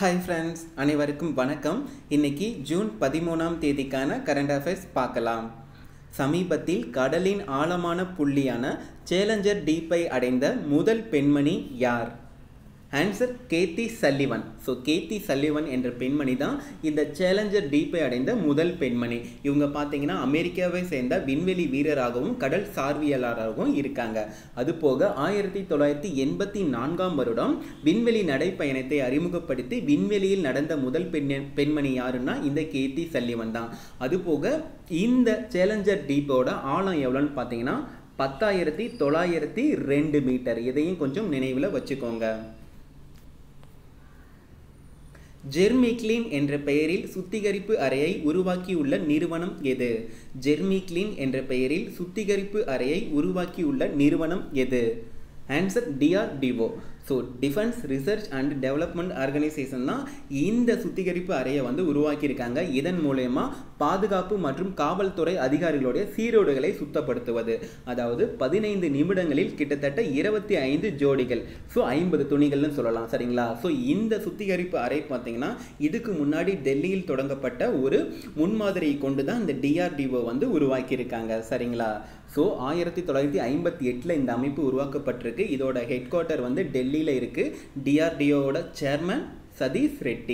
hi friends அனைவருக்கும் வணக்கம் இன்னைக்கு ஜூன் பதிமூணாம் தேதிக்கான கரண்ட் அஃபேர்ஸ் பார்க்கலாம் சமீபத்தில் கடலின் ஆழமான புள்ளியான சேலஞ்சர் டீப்பை அடைந்த முதல் பெண்மணி யார் answer Kathy Sullivan so Kathy Sullivan என்ற பெண்மணி தான் இந்த சேலஞ்சர் டீப்பை அடைந்த முதல் பெண்மணி இவங்க பார்த்தீங்கன்னா அமெரிக்காவை சேர்ந்த விண்வெளி வீரராகவும் கடல் சார்வியலாளராகவும் இருக்காங்க அதுபோக ஆயிரத்தி தொள்ளாயிரத்தி எண்பத்தி நான்காம் வருடம் விண்வெளி நடைப்பயணத்தை அறிமுகப்படுத்தி விண்வெளியில் நடந்த முதல் பெண் பெண்மணி யாருன்னா இந்த கேத்தி சல்லிவன் தான் அதுபோக இந்த சேலஞ்சர் டீப்போட ஆழம் எவ்வளோன்னு பார்த்தீங்கன்னா பத்தாயிரத்தி தொள்ளாயிரத்தி ரெண்டு மீட்டர் இதையும் கொஞ்சம் நினைவில் வச்சுக்கோங்க ஜெர்மிக்ளின் என்ற பெயரில் சுத்திகரிப்பு அறையை உருவாக்கியுள்ள நிறுவனம் எது ஜெர்மிக்ளின் என்ற பெயரில் சுத்திகரிப்பு அறையை உருவாக்கியுள்ள நிறுவனம் எது answer DRDO so defence research and development organisation தான் இந்த சுத்திகரிப்பு அறையை வந்து உருவாக்கியிருக்காங்க இதன் மூலயமா பாதுகாப்பு மற்றும் காவல்துறை அதிகாரிகளுடைய சீரோடுகளை சுத்தப்படுத்துவது அதாவது பதினைந்து நிமிடங்களில் கிட்டத்தட்ட இருபத்தி ஐந்து ஜோடிகள் ஸோ ஐம்பது துணிகள்னு சொல்லலாம் சரிங்களா ஸோ இந்த சுத்திகரிப்பு அறை பார்த்தீங்கன்னா இதுக்கு முன்னாடி டெல்லியில் தொடங்கப்பட்ட ஒரு முன்மாதிரியை கொண்டு தான் இந்த டிஆர்டிஓ வந்து உருவாக்கியிருக்காங்க சரிங்களா ஸோ ஆயிரத்தி தொள்ளாயிரத்தி ஐம்பத்தி எட்டில் இந்த அமைப்பு உருவாக்கப்பட்டிருக்கு இதோட ஹெட் குவார்ட்டர் வந்து டெல்லியில் இருக்குது டிஆர்டிஓவோட சேர்மன் சதீஷ் ரெட்டி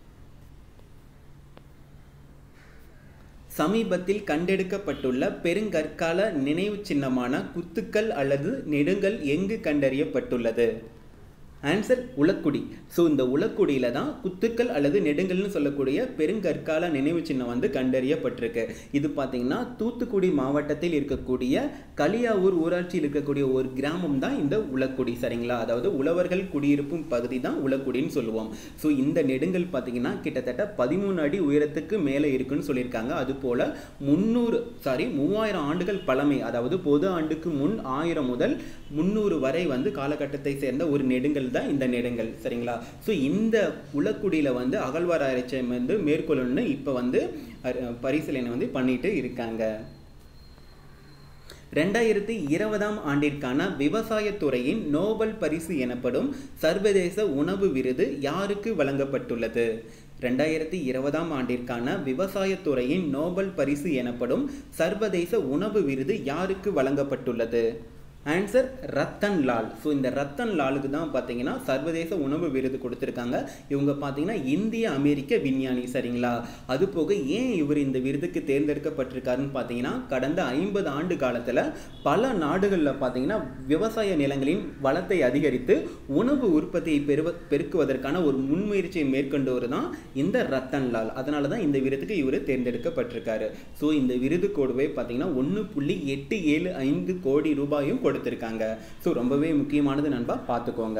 சமீபத்தில் கண்டெடுக்கப்பட்டுள்ள பெருங்கற்கால நினைவு சின்னமான குத்துக்கள் அல்லது நெடுங்கல் எங்கு கண்டறியப்பட்டுள்ளது ஆன்சர் உலக்குடி ஸோ இந்த உலக்குடியில் தான் குத்துக்கள் அல்லது நெடுங்கல்னு சொல்லக்கூடிய பெருங்கற்கால நினைவு சின்னம் வந்து கண்டறியப்பட்டிருக்கு இது பார்த்தீங்கன்னா தூத்துக்குடி மாவட்டத்தில் இருக்கக்கூடிய களியாவூர் ஊராட்சியில் இருக்கக்கூடிய ஒரு கிராமம் தான் இந்த உலக்குடி சரிங்களா அதாவது உழவர்கள் குடியிருப்பும் பகுதி தான் உலக்குடின்னு சொல்லுவோம் ஸோ இந்த நெடுங்கல் பார்த்தீங்கன்னா கிட்டத்தட்ட பதிமூணு அடி உயரத்துக்கு மேலே இருக்குன்னு சொல்லியிருக்காங்க அதுபோல் முந்நூறு சாரி மூவாயிரம் ஆண்டுகள் பழமை அதாவது பொது ஆண்டுக்கு முன் ஆயிரம் முதல் முந்நூறு வரை வந்து காலகட்டத்தை சேர்ந்த ஒரு நெடுங்கல் தான் இந்த நெடுங்கல் சரிங்களா ஸோ இந்த உலக்குடியில் வந்து அகழ்வாராய்ச்சி வந்து மேற்கொள்ளணும்னு இப்போ வந்து பரிசீலனை வந்து பண்ணிட்டு இருக்காங்க ரெண்டாயிரத்தி இருபதாம் ஆண்டிற்கான விவசாயத்துறையின் நோபல் பரிசு எனப்படும் சர்வதேச உணவு விருது யாருக்கு வழங்கப்பட்டுள்ளது ரெண்டாயிரத்தி இருபதாம் ஆண்டிற்கான விவசாயத்துறையின் நோபல் பரிசு எனப்படும் சர்வதேச உணவு விருது யாருக்கு வழங்கப்பட்டுள்ளது ஆன்சர் ரத்தன் லால் ஸோ இந்த ரத்தன் லாலுக்கு தான் பார்த்தீங்கன்னா சர்வதேச உணவு விருது கொடுத்துருக்காங்க இவங்க பார்த்தீங்கன்னா இந்திய அமெரிக்க விஞ்ஞானி சரிங்களா அது போக ஏன் இவர் இந்த விருதுக்கு தேர்ந்தெடுக்கப்பட்டிருக்காருன்னு பார்த்தீங்கன்னா கடந்த ஐம்பது ஆண்டு காலத்தில் பல நாடுகளில் பார்த்தீங்கன்னா விவசாய நிலங்களின் வளத்தை அதிகரித்து உணவு உற்பத்தியை பெருவ பெருக்குவதற்கான ஒரு முன்முயற்சியை மேற்கொண்டவர் தான் இந்த ரத்தன் லால் அதனால தான் இந்த விருதுக்கு இவர் தேர்ந்தெடுக்கப்பட்டிருக்காரு ஸோ இந்த விருது கோடுவே பார்த்தீங்கன்னா ஒன்று புள்ளி எட்டு ஏழு ஐந்து கோடி ரூபாயும் கொடு கொடுத்துருக்காங்க ஸோ ரொம்பவே முக்கியமானது நண்பா பார்த்துக்கோங்க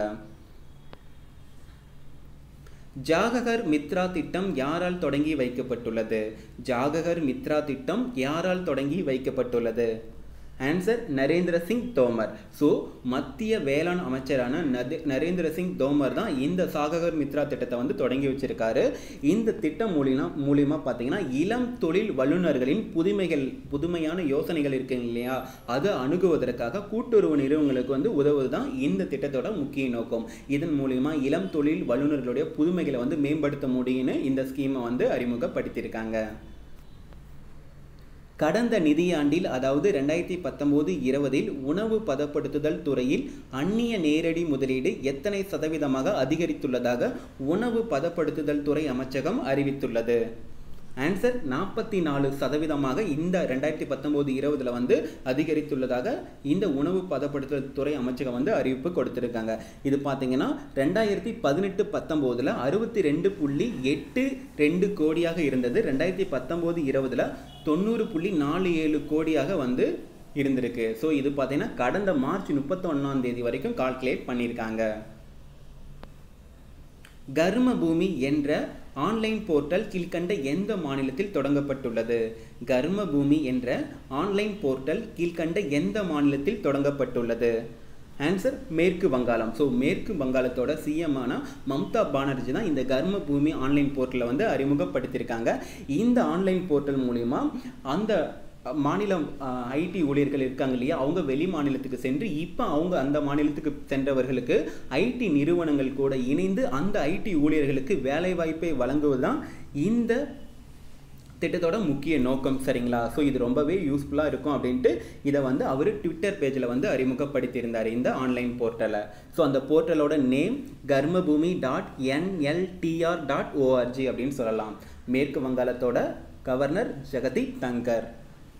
ஜாககர் மித்ரா திட்டம் யாரால் தொடங்கி வைக்கப்பட்டுள்ளது ஜாககர் மித்ரா திட்டம் யாரால் தொடங்கி வைக்கப்பட்டுள்ளது ஆன்சர் நரேந்திர சிங் தோமர் ஸோ மத்திய வேளாண் அமைச்சரான நரேந்திர சிங் தோமர் தான் இந்த சாககர் மித்ரா திட்டத்தை வந்து தொடங்கி வச்சிருக்காரு இந்த திட்டம் மூலியம் மூலியமாக பார்த்தீங்கன்னா இளம் தொழில் வல்லுநர்களின் புதுமைகள் புதுமையான யோசனைகள் இருக்குங்க இல்லையா அதை அணுகுவதற்காக கூட்டுறவு நிறுவனங்களுக்கு வந்து உதவுவது தான் இந்த திட்டத்தோட முக்கிய நோக்கம் இதன் மூலியமா இளம் தொழில் வல்லுநர்களுடைய புதுமைகளை வந்து மேம்படுத்த முடியும்னு இந்த ஸ்கீமை வந்து அறிமுகப்படுத்தியிருக்காங்க கடந்த நிதியாண்டில் அதாவது ரெண்டாயிரத்தி பத்தொம்போது இருபதில் உணவு பதப்படுத்துதல் துறையில் அந்நிய நேரடி முதலீடு எத்தனை சதவீதமாக அதிகரித்துள்ளதாக உணவு பதப்படுத்துதல் துறை அமைச்சகம் அறிவித்துள்ளது ஆன்சர் நாற்பத்தி நாலு சதவீதமாக இந்த ரெண்டாயிரத்தி பத்தொம்போது இருபதில் வந்து அதிகரித்துள்ளதாக இந்த உணவு பதப்படுத்துதல் துறை அமைச்சகம் வந்து அறிவிப்பு கொடுத்துருக்காங்க இது பார்த்தீங்கன்னா ரெண்டாயிரத்தி பதினெட்டு பத்தொம்போதில் அறுபத்தி ரெண்டு புள்ளி எட்டு ரெண்டு கோடியாக இருந்தது ரெண்டாயிரத்தி பத்தொம்போது இருபதில் தொண்ணூறு புள்ளி நாலு ஏழு கோடியாக வந்து இருந்திருக்கு ஸோ இது பார்த்தீங்கன்னா கடந்த மார்ச் முப்பத்தொன்னாம் தேதி வரைக்கும் கால்குலேட் பண்ணியிருக்காங்க கர்ம பூமி என்ற ஆன்லைன் போர்ட்டல் கீழ்கண்ட எந்த மாநிலத்தில் தொடங்கப்பட்டுள்ளது கர்ம பூமி என்ற ஆன்லைன் போர்ட்டல் கீழ்கண்ட எந்த மாநிலத்தில் தொடங்கப்பட்டுள்ளது ஆன்சர் மேற்கு வங்காளம் ஸோ மேற்கு வங்காளத்தோட சிஎம்மான மம்தா பானர்ஜி தான் இந்த கர்ம பூமி ஆன்லைன் போர்ட்டலை வந்து அறிமுகப்படுத்தியிருக்காங்க இந்த ஆன்லைன் போர்ட்டல் மூலிமா அந்த மாநிலம் ஐடி ஊழியர்கள் இருக்காங்க இல்லையா அவங்க வெளி மாநிலத்துக்கு சென்று இப்போ அவங்க அந்த மாநிலத்துக்கு சென்றவர்களுக்கு ஐடி நிறுவனங்கள் கூட இணைந்து அந்த ஐடி ஊழியர்களுக்கு வேலைவாய்ப்பை வழங்குவது தான் இந்த திட்டத்தோட முக்கிய நோக்கம் சரிங்களா ஸோ இது ரொம்பவே யூஸ்ஃபுல்லாக இருக்கும் அப்படின்ட்டு இதை வந்து அவர் ட்விட்டர் பேஜில் வந்து அறிமுகப்படுத்தியிருந்தார் இந்த ஆன்லைன் போர்ட்டலை ஸோ அந்த போர்ட்டலோட name Karmabhoomi dot NLDR dot ORG அப்படின்னு சொல்லலாம் மேற்கு வங்காளத்தோட கவர்னர் ஜெகதீப் தங்கர்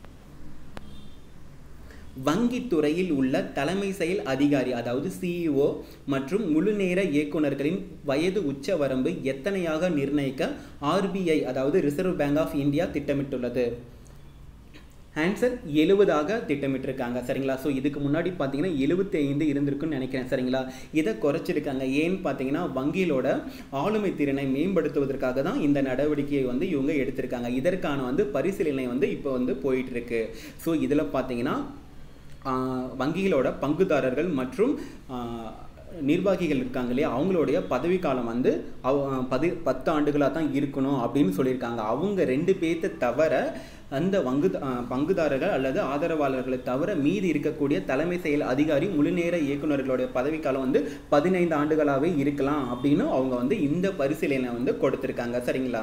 வங்கித்துறையில் உள்ள தலைமை செயல் அதிகாரி அதாவது சிஇஓ மற்றும் முழுநேர இயக்குநர்களின் வயது உச்சவரம்பு எத்தனையாக நிர்ணயிக்க ஆர்பிஐ அதாவது ரிசர்வ் பேங்க் ஆஃப் இந்தியா திட்டமிட்டுள்ளது ஆன்சர் எழுபதாக திட்டமிட்டிருக்காங்க சரிங்களா ஸோ இதுக்கு முன்னாடி பார்த்தீங்கன்னா எழுபத்தி ஐந்து இருந்திருக்குன்னு நினைக்கிறேன் சரிங்களா இதை குறைச்சிருக்காங்க ஏன்னு பார்த்தீங்கன்னா வங்கிகளோட ஆளுமை திறனை மேம்படுத்துவதற்காக தான் இந்த நடவடிக்கையை வந்து இவங்க எடுத்திருக்காங்க இதற்கான வந்து பரிசீலனை வந்து இப்போ வந்து போயிட்டு இருக்கு ஸோ இதில் பார்த்தீங்கன்னா வங்கிகளோட பங்குதாரர்கள் மற்றும் நிர்வாகிகள் இருக்காங்க இல்லையா அவங்களுடைய பதவிக்காலம் வந்து அவ பதி பத்து ஆண்டுகளாக தான் இருக்கணும் அப்படின்னு சொல்லியிருக்காங்க அவங்க ரெண்டு பேர்த்த தவிர அந்த வங்கு பங்குதாரர்கள் அல்லது ஆதரவாளர்களை தவிர மீதி இருக்கக்கூடிய தலைமை செயல் அதிகாரி முழுநேர இயக்குநர்களுடைய பதவிக்காலம் வந்து பதினைந்து ஆண்டுகளாகவே இருக்கலாம் அப்படின்னு அவங்க வந்து இந்த பரிசீலனை வந்து கொடுத்துருக்காங்க சரிங்களா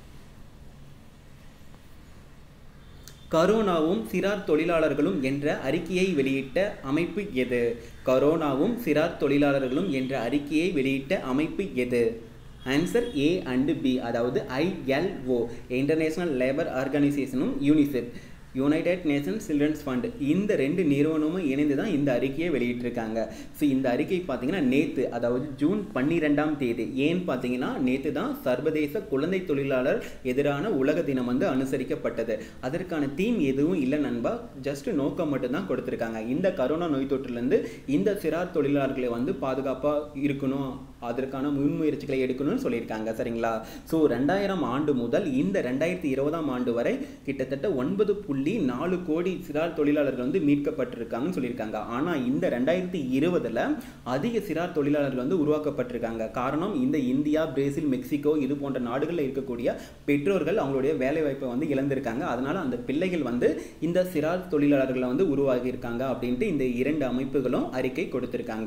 கரோனாவும் சிறார் தொழிலாளர்களும் என்ற அறிக்கையை வெளியிட்ட அமைப்பு எது கரோனாவும் சிறார் தொழிலாளர்களும் என்ற அறிக்கையை வெளியிட்ட அமைப்பு எது ஆன்சர் ஏ அண்டு பி அதாவது ஐஎல்ஓ இன்டர்நேஷ்னல் லேபர் ஆர்கனைசேஷனும் UNICEF united nations children's fund இந்த ரெண்டு நிறுவனமும் இணைந்து தான் இந்த அறிக்கையை வெளியிட்டிருக்காங்க ஸோ இந்த அறிக்கை பார்த்தீங்கன்னா நேற்று அதாவது ஜூன் பன்னிரெண்டாம் தேதி ஏன்னு பார்த்தீங்கன்னா நேற்று தான் சர்வதேச குழந்தை தொழிலாளர் எதிரான உலக தினம் வந்து அனுசரிக்கப்பட்டது அதற்கான தீம் எதுவும் இல்லை நண்பா ஜஸ்ட் நோக்கம் மட்டும்தான் கொடுத்துருக்காங்க இந்த கரோனா நோய் தொற்றுலேருந்து இந்த சிறார் தொழிலாளர்களை வந்து பாதுகாப்பாக இருக்கணும் அதற்கான முன்முயற்சிகளை எடுக்கணும்னு சொல்லியிருக்காங்க சரிங்களா ஸோ ரெண்டாயிரம் ஆண்டு முதல் இந்த ரெண்டாயிரத்தி இருபதாம் ஆண்டு வரை கிட்டத்தட்ட ஒன்பது புள்ளி நாலு கோடி சிறார் தொழிலாளர்கள் வந்து மீட்கப்பட்டிருக்காங்கன்னு சொல்லியிருக்காங்க ஆனால் இந்த ரெண்டாயிரத்தி இருபதில் அதிக சிறார் தொழிலாளர்கள் வந்து உருவாக்கப்பட்டிருக்காங்க காரணம் இந்த இந்தியா பிரேசில் மெக்சிகோ இது போன்ற நாடுகளில் இருக்கக்கூடிய பெற்றோர்கள் அவங்களுடைய வேலைவாய்ப்பை வந்து இழந்திருக்காங்க அதனால அந்த பிள்ளைகள் வந்து இந்த சிறார் தொழிலாளர்களை வந்து உருவாகி இருக்காங்க அப்படின்ட்டு இந்த இரண்டு அமைப்புகளும் அறிக்கை கொடுத்திருக்காங்க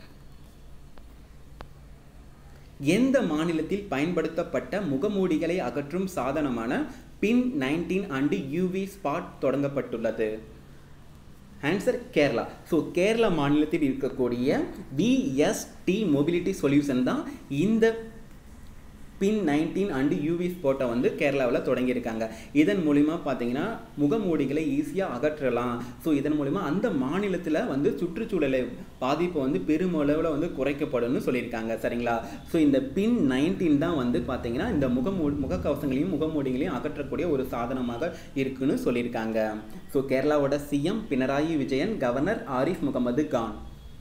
எந்த மாநிலத்தில் பயன்படுத்தப்பட்ட முகமூடிகளை அகற்றும் சாதனமான bin nineteen and UV spot தொடங்கப்பட்டுள்ளது ஆன்சர் கேரளா ஸோ கேரளா மாநிலத்தில் இருக்கக்கூடிய விஎஸ்டி மொபிலிட்டி சொல்யூஷன் தான் இந்த பின் நைன்டீன் அண்டு யூவி ஸ்பாட்டை வந்து கேரளாவில் தொடங்கியிருக்காங்க இதன் மூலிமா பார்த்தீங்கன்னா முகமூடிகளை ஈஸியாக அகற்றலாம் ஸோ இதன் மூலிமா அந்த மாநிலத்தில் வந்து சுற்றுச்சூழலை பாதிப்பு வந்து பெருமளவில் வந்து குறைக்கப்படும்னு சொல்லியிருக்காங்க சரிங்களா ஸோ இந்த பின் நைன்டீன் தான் வந்து பார்த்தீங்கன்னா இந்த முகமூ முகக்கவசங்களையும் முகமூடிகளையும் அகற்றக்கூடிய ஒரு சாதனமாக இருக்குன்னு சொல்லியிருக்காங்க ஸோ கேரளாவோட சிஎம் பினராயி விஜயன் கவர்னர் ஆரிஃப் முகமது கான்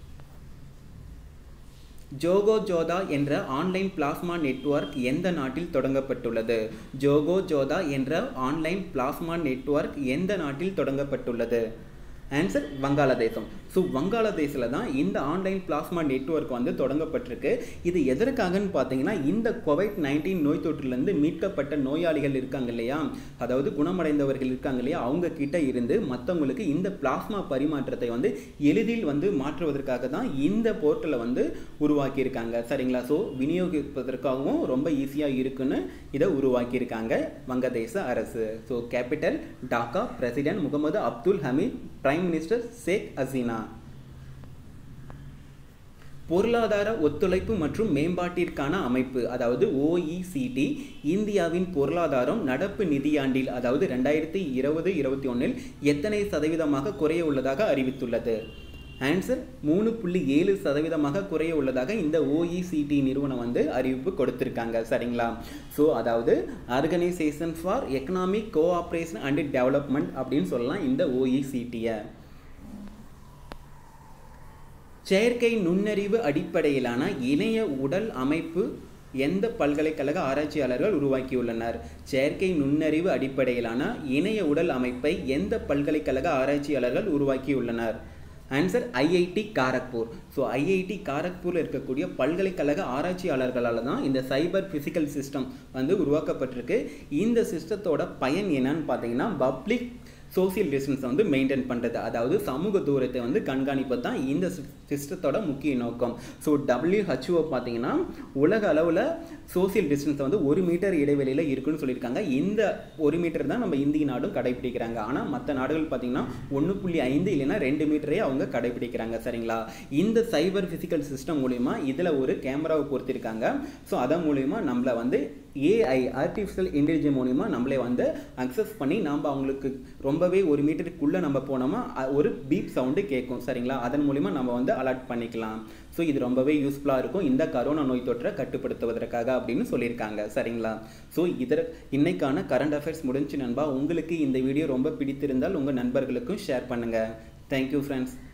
ஜோகோ ஜோதா என்ற ஆன்லைன் பிளாஸ்மா நெட்வொர்க் எந்த நாட்டில் தொடங்கப்பட்டுள்ளது ஜோகோ ஜோதா என்ற ஆன்லைன் பிளாஸ்மா நெட்வொர்க் எந்த நாட்டில் தொடங்கப்பட்டுள்ளது ஆன்சர் வங்காளதேசம் ஸோ வங்காளதேசில் தான் இந்த ஆன்லைன் பிளாஸ்மா நெட்வொர்க் வந்து தொடங்கப்பட்டிருக்கு இது எதற்காகன்னு பார்த்தீங்கன்னா இந்த கோவிட் நைன்டீன் நோய் தொற்றிலிருந்து மீட்கப்பட்ட நோயாளிகள் இருக்காங்க இல்லையா அதாவது குணமடைந்தவர்கள் இருக்காங்க இல்லையா அவங்க கிட்ட இருந்து மற்றவங்களுக்கு இந்த பிளாஸ்மா பரிமாற்றத்தை வந்து எளிதில் வந்து மாற்றுவதற்காக தான் இந்த போர்ட்டலை வந்து உருவாக்கியிருக்காங்க சரிங்களா ஸோ விநியோகிப்பதற்காகவும் ரொம்ப ஈஸியாக இருக்குன்னு இதை உருவாக்கியிருக்காங்க வங்கதேச அரசு so capital Dhaka president Mohammad Abdul Hamid prime minister Sheikh Hasina பொருளாதார ஒத்துழைப்பு மற்றும் மேம்பாட்டிற்கான அமைப்பு அதாவது ஓஇசிடி இந்தியாவின் பொருளாதாரம் நடப்பு நிதியாண்டில் அதாவது ரெண்டாயிரத்தி இருபது இருபத்தி ஒன்றில் எத்தனை சதவீதமாக குறைய உள்ளதாக அறிவித்துள்ளது ஆன்சர் மூணு புள்ளி ஏழு சதவீதமாக குறைய உள்ளதாக இந்த ஓஇசிடி நிறுவனம் வந்து அறிவிப்பு கொடுத்துருக்காங்க சரிங்களா ஸோ அதாவது organisation for economic cooperation and development அப்படின்னு சொல்லலாம் இந்த ஓஇசிடியை செயற்கை நுண்ணறிவு அடிப்படையிலான இணைய உடல் அமைப்பு எந்த பல்கலைக்கழக ஆராய்ச்சியாளர்கள் உருவாக்கியுள்ளனர் செயற்கை நுண்ணறிவு அடிப்படையிலான இணைய உடல் அமைப்பை எந்த பல்கலைக்கழக ஆராய்ச்சியாளர்கள் உருவாக்கியுள்ளனர் answer IIT Kharagpur so IIT காரக்பூரில் இருக்கக்கூடிய பல்கலைக்கழக ஆராய்ச்சியாளர்களால் தான் இந்த சைபர் ஃபிசிக்கல் சிஸ்டம் வந்து உருவாக்கப்பட்டிருக்கு இந்த சிஸ்டத்தோட பயன் என்னன்னு பார்த்தீங்கன்னா பப்ளிக் சோசியல் டிஸ்டன்ஸை வந்து மெயின்டைன் பண்ணுறது அதாவது சமூக தூரத்தை வந்து கண்காணிப்பது தான் இந்த சிஸ்டத்தோட முக்கிய நோக்கம் ஸோ டபிள்யூஹெச்ஓ பார்த்தீங்கன்னா உலக அளவில் சோசியல் டிஸ்டன்ஸை வந்து ஒரு மீட்டர் இடைவெளியில் இருக்குன்னு சொல்லியிருக்காங்க இந்த ஒரு மீட்டர் தான் நம்ம இந்திய நாடும் கடைபிடிக்கிறாங்க ஆனால் மற்ற நாடுகள் பார்த்தீங்கன்னா ஒன்று புள்ளி ஐந்து இல்லைன்னா ரெண்டு மீட்டரே அவங்க கடைபிடிக்கிறாங்க சரிங்களா இந்த சைபர் ஃபிசிக்கல் சிஸ்டம் மூலிமா இதில் ஒரு கேமராவை பொறுத்திருக்காங்க ஸோ அதன் மூலிமா நம்மளை வந்து ஏஐ ஆர்டிஃபிஷியல் இன்டெலிஜென்ஸ் மூலிமா நம்மளே வந்து அக்சஸ் பண்ணி நாம் அவங்களுக்கு ரொம்பவே ஒரு மீட்டருக்குள்ளே நம்ம போனோமா அ- ஒரு பீப் சவுண்டு கேட்கும் சரிங்களா அதன் மூலிமா நம்ம வந்து அலர்ட் பண்ணிக்கலாம் ஸோ இது ரொம்பவே யூஸ்ஃபுல்லாக இருக்கும் இந்த கரோனா நோய் தொற்றை கட்டுப்படுத்துவதற்காக அப்படின்னு சொல்லியிருக்காங்க சரிங்களா ஸோ இதர் இன்னைக்கான கரண்ட் அஃபேர்ஸ் முடிஞ்சு நண்பா உங்களுக்கு இந்த வீடியோ ரொம்ப பிடித்திருந்தால் உங்கள் நண்பர்களுக்கும் ஷேர் பண்ணுங்கள் தேங்க்யூ ஃப்ரெண்ட்ஸ்